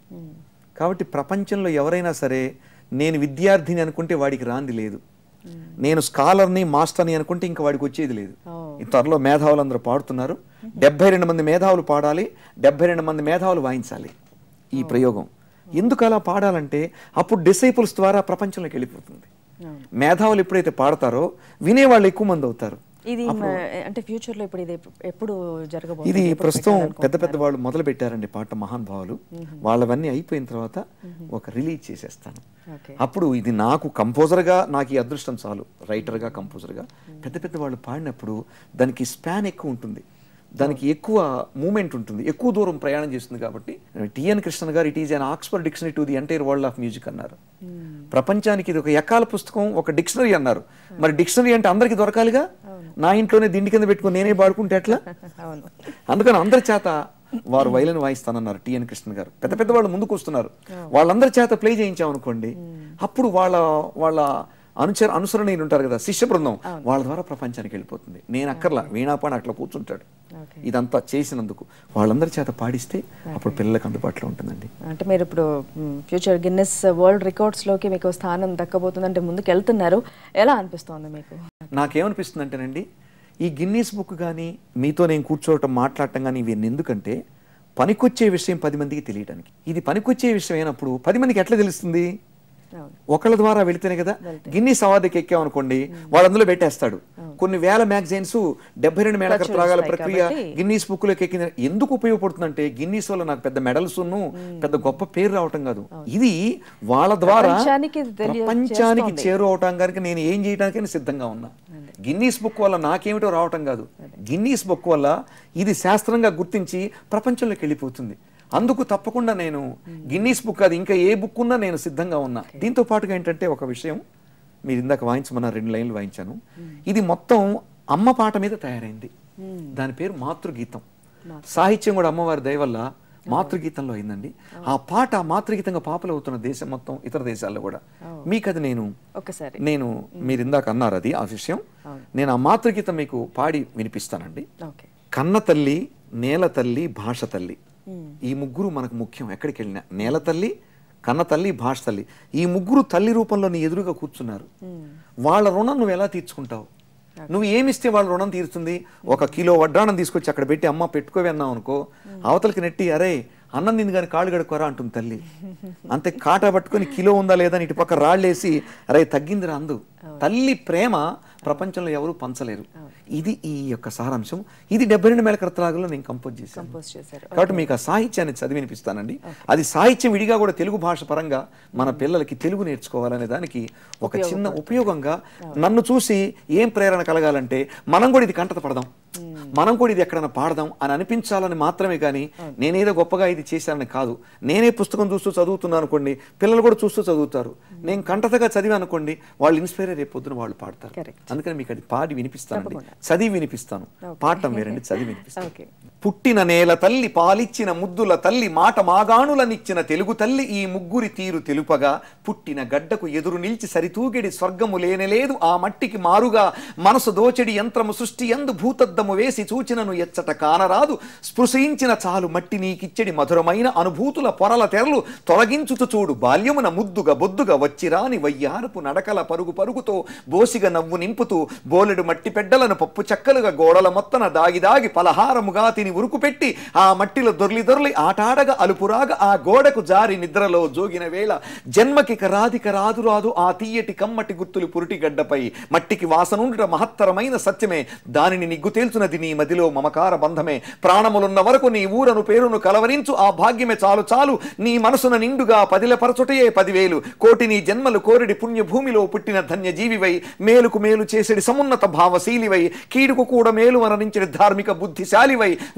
కాబట్టి ప్రపంచంలో ఎవరైనా సరే నేను విద్యార్థిని అనుకుంటే వాడికి రాంది లేదు నేను స్కాలర్ని మాస్టర్ని అనుకుంటే ఇంకా వాడికి వచ్చేది లేదు ఓ. ఈ త్వరలో మేధావులు అందరూ పాడుతున్నారు డెబ్బై రెండు మంది మేధావులు పాడాలి డెబ్బై రెండు మంది మేధావులు వాయించాలి ఈ ప్రయోగం ఎందుకు అలా పాడాలంటే అప్పుడు డిసైపుల్స్ ద్వారా ప్రపంచంలోకి వెళ్ళిపోతుంది అవును. మేధావులు ఎప్పుడైతే పాడతారో వినేవాళ్ళు ఎక్కువ మంది అవుతారు ఇది మ- అంటే ఫ్యూచర్ లో ఇప్పుడు ఇది ఎప్పు- ఎప్పుడు జరగబోతుంది ఇది ఎప్పుడు ప్రస్తుతం పెద్ద పెట్టాలనుకుంటున్నారు? పెద్ద వాళ్ళు మొదలు పెట్టారండి పాట మహానుభావులు వాళ్ళవన్నీ అయిపోయిన తర్వాత ఒక రిలీజ్ చేసేస్తాను ఓకే అప్పుడు ఇది నాకు కంపోజర్గా నాకు ఈ అదృష్టం చాలు రైటర్గా కంపోజర్గా పెద్ద పెద్ద వాళ్ళు పాడినప్పుడు దానికి స్పాన్ ఎక్కువ ఉంటుంది దానికి ఎక్కువ మూమెంట్ ఉంటుంది ఎక్కువ దూరం ప్రయాణం చేస్తుంది కాబట్టి టిఎన్ కృష్ణ గారు it is an Oxford dictionary to the entire world of music అన్నారు ప్రపంచానికి ఇది ఒక ఎకాల పుస్తకం ఒక డిక్షనరీ అన్నారు మరి డిక్షనరీ అంటే అందరికీ దొరకాలిగా నా ఇంట్లోనే దిండి కింద పెట్టుకుని నేనే పాడుకుంటే ఎట్లా అవును అందుకని అందరి చేత వారు వైలన్ వాయిస్తానన్నారు టిఎన్ కృష్ణ గారు పెద్ద పెద్ద వాళ్ళు ముందుకు వస్తున్నారు వాళ్ళందరి చేత ప్లే చేయించామనుకోండి అప్పుడు వాళ్ళ వాళ్ళ అనుచర అనుసరణీయులు ఉంటారు కదా శిష్య బృందం వాళ్ళ ద్వారా ప్రపంచానికి వెళ్ళిపోతుంది నేను అక్కర్లా వీణాపాని అట్లా కూర్చుంటాడు ఓకే ఇదంతా చేసినందుకు వాళ్ళందరి చేత పాడిస్తే అప్పుడు పిల్లలకు అందుబాటులో ఉంటుందండి అంటే మీరు ఇప్పుడు ఫ్యూచర్ గిన్నెస్ వరల్డ్ రికార్డ్స్ లోకి మీకు స్థానం దక్కబోతుంది అంటే ముందుకు వెళ్తున్నారు ఎలా అనిపిస్తోంది మీకు నాకేమనిపిస్తుంది అంటేనండి ఈ గిన్నీస్ బుక్ కానీ మీతో నేను కూర్చోవటం మాట్లాడటం కానీ ఇవన్నీ ఎందుకంటే పనికొచ్చే విషయం పది మందికి తెలియడానికి ఇది పనికొచ్చే విషయం అయినప్పుడు పది మందికి ఎట్లా తెలుస్తుంది అవును ఒకళ్ళ ద్వారా వెళితేనే కదా గిన్నీస్ అవార్డుకి ఎక్కామనుకోండి వాడు అందులో పెట్టేస్తాడు కొన్ని వేల మ్యాగజైన్స్ డెబ్బై రెండు మేళకర్ ఖర్చులు త్రాగాల వస్తాయి ప్రక్రియ కాబట్టి. గిన్నీస్ బుక్ లోకి ఎక్కింది ఎందుకు ఉపయోగపడుతుందంటే గిన్నీస్ వల్ల నాకు పెద్ద మెడల్స్ పెద్ద గొప్ప పేరు రావటం కాదు ఇది వాళ్ళ ద్వారా ప్రపంచానికి ఇది తెలియ- ప్రపంచానికి చేస్తోంది. చేరువ అవటానికి నేను ఏం చేయడానికైనా సిద్ధంగా ఉన్నా గిన్నీస్ బుక్ వల్ల నాకేమిటో రావటం కాదు గిన్నీస్ బుక్ వల్ల ఇది శాస్త్రంగా గుర్తించి ప్రపంచంలోకి వెళ్ళిపోతుంది అందుకు తప్పకుండా నేను గిన్నీస్ బుక్ అది ఇంకా ఏ బుక్ ఉన్నా నేను సిద్ధంగా ఉన్నా దీంతో పాటుగా ఏంటంటే ఒక విషయం మీరు ఇందాక వాయించమన్న రెండు లైన్లు వాయించాను ఇది మొత్తం అమ్మ పాట మీద తయారైంది దాని పేరు మాతృగీతం సాహిత్యం కూడా అమ్మవారి దయ వల్ల మాతృగీతంలో అయిందండి ఆ పాట మాతృగీతంగా పాపులు అవుతున్న దేశం మొత్తం ఇతర దేశాల్లో కూడా మీకు అది నేను ఒకసారి నేను మీరు ఇందాక అన్నారు అది ఆ విషయం నేను ఆ మాతృగీతం మీకు పాడి వినిపిస్తానండి ఓకే కన్న తల్లి నేల తల్లి భాష తల్లి ఈ ముగ్గురు మనకు ముఖ్యం ఎక్కడికి వెళ్ళినా నేల తల్లి కన్న తల్లి భాష తల్లి ఈ ముగ్గురు తల్లి రూపంలో నీ ఎదురుగా కూర్చున్నారు వాళ్ళ రుణం నువ్వు ఎలా తీర్చుకుంటావు నువ్వు ఏమిస్తే వాళ్ళ రుణం తీరుతుంది ఒక కిలో వడ్డాణం తీసుకొచ్చి అక్కడ పెట్టి అమ్మ పెట్టుకోవి అన్నావు అనుకో అవతలకి నెట్టి అరే అన్నం తింది కానీ కాళ్ళు గడుకోరా అంటుంది తల్లి అంతే కాటా పట్టుకొని కిలో ఉందా లేదా అని ఇటు పక్క రాళ్ళేసి అరే తగ్గిందిరా అందు తల్లి ప్రేమ ప్రపంచంలో ఎవరు పంచలేరు ఇది ఈ యొక్క సారాంశం ఇది డెబ్బై రెండు మేల కర్తలాగలో నేను కంపోజ్ చేశాను కంపోజ్ చేశారు కాబట్టి మీకు ఆ సాహిత్యాన్ని చదివి వినిపిస్తానండి అది సాహిత్యం విడిగా కూడా తెలుగు భాష పరంగా మన పిల్లలకి తెలుగు నేర్చుకోవాలనే దానికి ఒక చిన్న ఉపయోగంగా నన్ను చూసి ఏం ప్రేరణ కలగాలంటే మనం కూడా ఇది కంటత పడదాం మనం కూడా ఇది ఎక్కడైనా పాడదాం అని అనిపించాలని మాత్రమే కానీ నేనేదో గొప్పగా ఇది చేశానని కాదు నేనే పుస్తకం చూస్తూ చదువుతున్నాను అనుకోండి పిల్లలు కూడా చూస్తూ చదువుతారు నేను కంటతగా చదివి అనుకోండి వాళ్ళు ఇన్స్పైర్ అయ్యి రేపు పొద్దున వాళ్ళు పాడతారు Correct. అందుకని మీకు అది పాడి వినిపిస్తానండి చదివి వినిపిస్తాను పాడటం వేరండి చదివి వినిపిస్తాను ఓకే పుట్టిన నేల తల్లి పాలిచ్చిన ముద్దుల తల్లి మాట మాగాణులనిచ్చిన తెలుగు తల్లి ఈ ముగ్గురి తీరు తెలుపగా పుట్టిన గడ్డకు ఎదురు నిలిచి సరితూగెడి స్వర్గము లేనలేదు ఆ మట్టికి మారుగా మనసు దోచెడి యంత్రము సృష్టి ఎందు భూతద్దము వేసి చూచినను ఎచ్చట కానరాదు స్పృశించిన చాలు మట్టి నీకిచ్చడి మధురమైన అనుభూతుల పొరల తెరలు తొలగించుతూ చూడు బాల్యమున ముద్దుగా బొద్దుగా వచ్చిరాని వయ్యారపు నడకల పరుగు పరుగుతో బోసిగా నవ్వు నింపుతూ బోలెడు మట్టి పెడ్డలను పప్పు చెక్కలుగా గోడల మొత్తన దాగి దాగి పలహారముగా తిని ఉరుకు పెట్టి ఆ మట్టిలో దొర్లి దొర్లి ఆటాడగా అలుపురాగా ఆ గోడకు జారి నిద్రలో జోగిన వేళ జన్మకి రాధిక రాదు రాదు ఆ తీయటి కమ్మటి గుర్తులు పురుటి గడ్డపై మట్టికి వాసనుండుట మహత్తరమైన సత్యమే దానిని నిగ్గు తేల్చునది నీ మదిలో మమకార బంధమే ప్రాణములున్న వరకు నీ ఊరను పేరును కలవరించు ఆ భాగ్యమే చాలు చాలు నీ మనసున నిండుగా పదిలపరచుటయే పదివేలు కోటి నీ జన్మలు కోరిడి పుణ్యభూమిలో పుట్టిన ధన్య జీవివై మేలుకు మేలు చేసేడి సమున్నత భావశీలివై కీడుకు కూడా మేలు మరణించిన ధార్మిక బుద్ధిశాలివై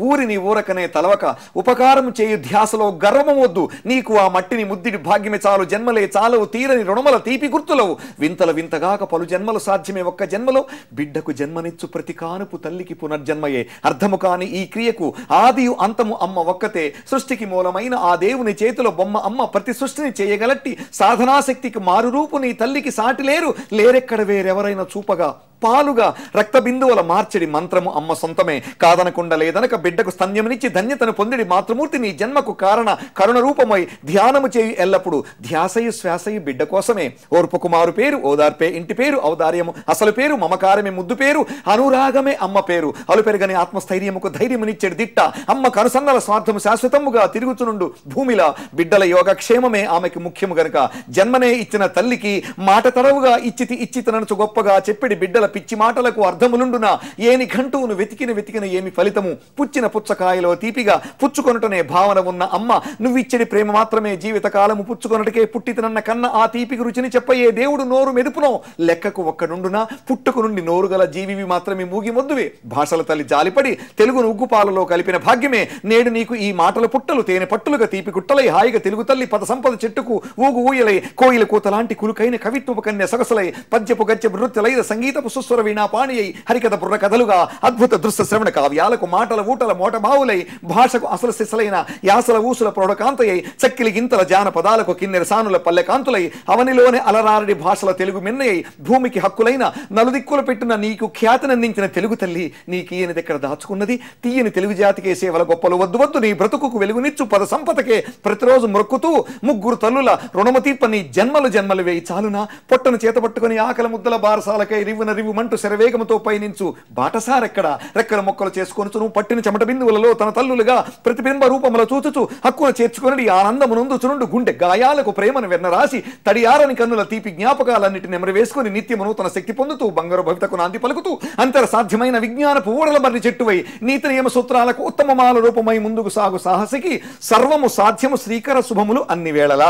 ఊరిని ఊరకనే తలవక ఉపకారం చేయు ధ్యాసలో గర్వము వద్దు నీకు ఆ మట్టిని ముద్దిడి భాగ్యమే చాలు జన్మలే చాలవు తీరని రుణమల తీపి గుర్తులవు వింతల వింతగాక పలు జన్మలు సాధ్యమే ఒక్క జన్మలో బిడ్డకు జన్మనిచ్చు ప్రతి కానుపు తల్లికి పునర్జన్మయే అర్థము కాని ఈ క్రియకు ఆదియు అంతము అమ్మ ఒక్కతే సృష్టికి మూలమైన ఆ దేవుని చేతిలో బొమ్మ అమ్మ ప్రతి సృష్టిని చేయగలట్టి సాధనాశక్తికి మారు రూపు నీ తల్లికి సాటి లేరు లేరెక్కడ వేరెవరైనా చూపగా పాలుగా రక్త బిందువుల మార్చడి మంత్రము అమ్మ సొంతమే కాదనకుండా లేదనక బిడ్డకు స్తన్యమునిచ్చి ధన్యతను పొందిడి మాతృమూర్తి నీ జన్మకు కారణ కరుణ రూపమై ధ్యానము చేయు ఎల్లప్పుడు ధ్యాసయు శ్వాసయు బిడ్డ కోసమే ఓర్పు కుమారు పేరు ఓదార్పే ఇంటి పేరు ఔదార్యము అసలు పేరు మమకారమే ముద్దు పేరు అనురాగమే అమ్మ పేరు అలు పెరగని ఆత్మస్థైర్యముకు ధైర్యమునిచ్చేడు దిట్ట అమ్మ కనుసన్నల స్వార్థము శాశ్వతముగా తిరుగుచునుండు భూమిలా బిడ్డల యోగక్షేమమే ఆమెకు ముఖ్యము గనుక జన్మనే ఇచ్చిన తల్లికి మాట తరవుగా ఇచ్చితి ఇచ్చితననుచు గొప్పగా చెప్పిడి బిడ్డల పిచ్చి మాటలకు అర్థములుండున ఏని ఘంటువును వెతికిన వెతికిన ఏమి ఫలితము పుచ్చిన పుచ్చకాయలో తీపిగా పుచ్చుకొనుటనే భావన ఉన్న అమ్మ నువ్విచ్చడి ప్రేమ మాత్రమే జీవితకాలము పుచ్చుకొనుటకే పుట్టితనన్న కన్న ఆ తీపికి రుచిని చెప్పయే దేవుడు నోరు మెదుపునో లెక్కకు ఒక్కడుండునా పుట్టుకు నుండి నోరు గల జీవివి మాత్రమే మూగి మొద్దువే భాషల తల్లి జాలిపడి తెలుగును ఉగ్గుపాలలో కలిపిన భాగ్యమే నేడు నీకు ఈ మాటల పుట్టలు తేనె పట్టులుగా తీపి గుట్టలై హాయిగా తెలుగు తల్లి పద సంపద చెట్టుకు ఊగు ఊయలై కోయిల కూతలాంటి కులుకైన కవిత్వపు కన్య సొగసలై పద్యపు గద్యపు నృత్యలైన సంగీతపు సుస్వర వీణా పాణి అయి హరికథ బుర్ర కథలుగా అద్భుత దృశ్య శ్రవణ కావ్యాలకు మాటల ఊటల మోట బావులై భాషకు అసలు సిసలైన యాసల ఊసుల ప్రౌఢకాంతయై చక్కిలి గింతల జాన పదాలకు కిన్నెర సానుల పల్లె కాంతులై అవనిలోనే అలరారడి భాషల తెలుగు మిన్నయై భూమికి హక్కులైన నలుదిక్కులు పెట్టిన నీకు ఖ్యాతినందించిన తెలుగు తల్లి నీకీయనిది ఎక్కడ దాచుకున్నది తీయని తెలుగు జాతికే సేవల గొప్పలు వద్దు వద్దు నీ బ్రతుకుకు వెలుగునిచ్చు పద సంపదకే ప్రతిరోజు మొక్కుతూ ముగ్గురు తల్లుల రుణము తీర్ప నీ జన్మలు జన్మలు వేయి చాలునా పొట్టను చేతపట్టుకుని ఆకల ముద్దల బారసాలకై రివ్వున రివ్వుమంటూ శరవేగముతో పయనించు బాటసారెక్కడ రెక్కల మొక్కలు చేసుకొనుచును పట్టిన చెమట బిందువులలో తన తల్లులుగా ప్రతిబింబ రూపముల చూచుచు హక్కున చేర్చుకుని ఆనందమునందుచునుండు గుండె గాయాలకు ప్రేమను వెన్నరాసి తడియారని కన్నుల తీపి జ్ఞాపకాలన్నిటి నెమరవేసుకుని నిత్యమును తన శక్తి పొందుతూ బంగారు భవితకు నాంది పలుకుతూ అంతర సాధ్యమైన విజ్ఞానపు ఊరల మర్రి చెట్టువై నీతి నియమ సూత్రాలకు ఉత్తమమాల రూపమై ముందుకు సాగు సాహసికి సర్వము సాధ్యము శ్రీకర శుభములు అన్ని వేళలా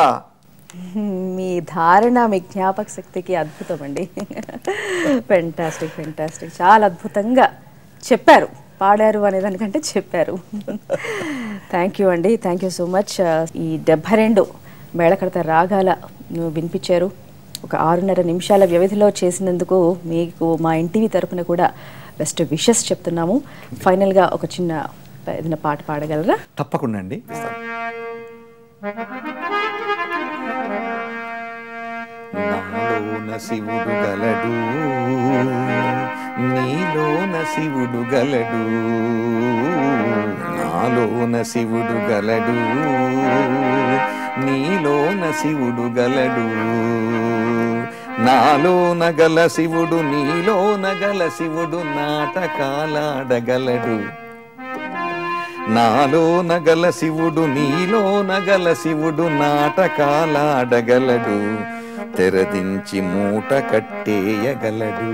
మీ ధారణ మీ జ్ఞాపక శక్తికి అద్భుతం అండి ఫెంటాస్టిక్ ఫెంటాస్టిక్ చాలా అద్భుతంగా చెప్పారు పాడారు అనే దానికంటే చెప్పారు థ్యాంక్ యూ అండి థ్యాంక్ యూ సో మచ్ ఈ డెబ్బై రెండు మేళకడత రాగాల నువ్వు వినిపించారు ఒక ఆరున్నర నిమిషాల వ్యవధిలో చేసినందుకు మీకు మా ఇంటివి తరపున కూడా బెస్ట్ విషెస్ చెప్తున్నాము ఫైనల్గా ఒక చిన్న ఏదైనా పాట పాడగలరా తప్పకుండా అండి నాలోన శివుడు గలడు నీలోన శివుడు గలడు నాలోన శివుడు గలడు నీలోన శివుడు గలడు నాలోన గల శివుడు నీలోన గల శివుడు నాటకాలాడగలడు నాలో నగల శివుడు నీలో నగల శివుడు నాటకాలాడగలడు తెరదించి మూట కట్టేయగలడు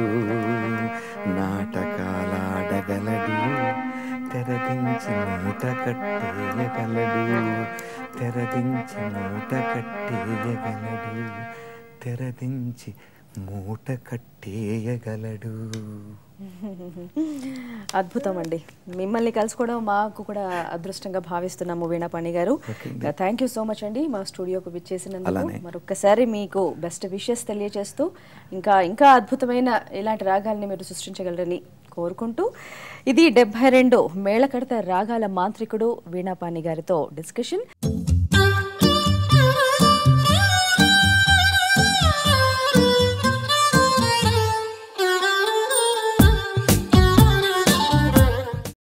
నాటకాలాడగలడు తెరదించి మూట కట్టేయగలడు తెరదించి మూట కట్టేయగలడు తెరదించి మూట కట్టేయగలడు అద్భుతం అండి మిమ్మల్ని కలుసుకోవడం మాకు కూడా అదృష్టంగా భావిస్తున్నాము వీణాపాణి గారు థ్యాంక్ యూ సో మచ్ అండి మా స్టూడియోకు విచ్చేసినందుకు అలానే. మరొక్కసారి మీకు బెస్ట్ విషెస్ తెలియజేస్తూ ఇంకా ఇంకా అద్భుతమైన ఇలాంటి రాగాల్ని మీరు సృష్టించగలరని కోరుకుంటూ ఇది డెబ్బై రెండు మేళకడత రాగాల మాంత్రికుడు వీణాపాణి గారితో డిస్కషన్